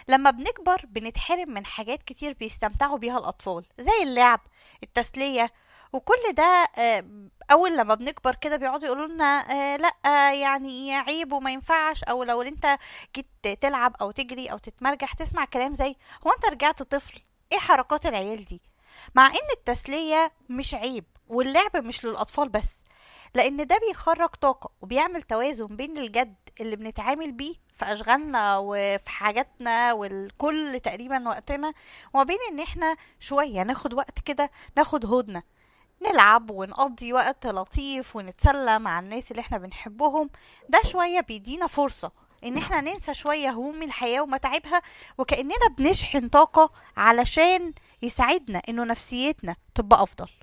لما بنكبر بنتحرم من حاجات كتير بيستمتعوا بيها الأطفال زي اللعب التسلية وكل ده آه، أول لما بنكبر كده بيقعدوا يقولوا لنا آه، لأ يعني عيب وما ينفعش أو لو أنت جيت تلعب أو تجري أو تتمرجح تسمع كلام زي هو أنت رجعت طفل إيه حركات العيال دي مع إن التسلية مش عيب واللعب مش للأطفال بس لأن ده بيخرج طاقة وبيعمل توازن بين الجد اللي بنتعامل بيه في أشغالنا وفي حاجاتنا والكل تقريبا وقتنا وما بين إن إحنا شوية ناخد وقت كده ناخد هدنة نلعب ونقضي وقت لطيف ونتسلى مع الناس اللي احنا بنحبهم ده شوية بيدينا فرصة ان احنا ننسى شوية هموم الحياة ومتاعبها وكأننا بنشحن طاقة علشان يساعدنا انه نفسيتنا تبقى افضل